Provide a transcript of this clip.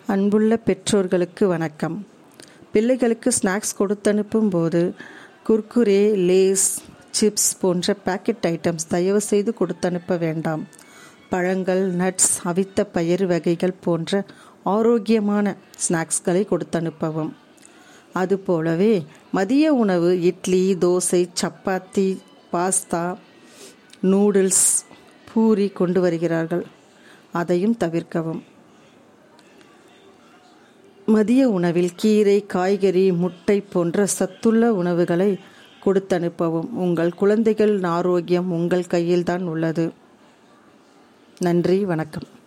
அன்புள்ள பெற்றோர்களுக்கு வணக்கம் பிள்ளைகளுக்கு ஸ்நாக்ஸ் கொடுத்தனுப்பும் போது குர்குரே லேஸ் சிப்ஸ் போன்ற பேக்கெட் ஐட்டம்ஸ் தயவு செய்து கொடுத்தனுப்ப வேண்டாம் பழங்கள் நட்ஸ் அவித்த பயிறு வகைகள் போன்ற ஆரோக்கியமான ஸ்நாக்ஸ்களை கொடுத்தனுப்பவும் அதுபோலவே மதிய உணவு இட்லி தோசை சப்பாத்தி பாஸ்தா நூடுல்ஸ் பூரி கொண்டு வருகிறார்கள் அதையும் தவிர்க்கவும் மதிய உணவில் கீரை காய்கறி முட்டை போன்ற சத்துள்ள உணவுகளை கொடுத்தனுப்பவும் உங்கள் குழந்தைகள் ஆரோக்கியம் உங்கள் கையில்தான் உள்ளது நன்றி வணக்கம்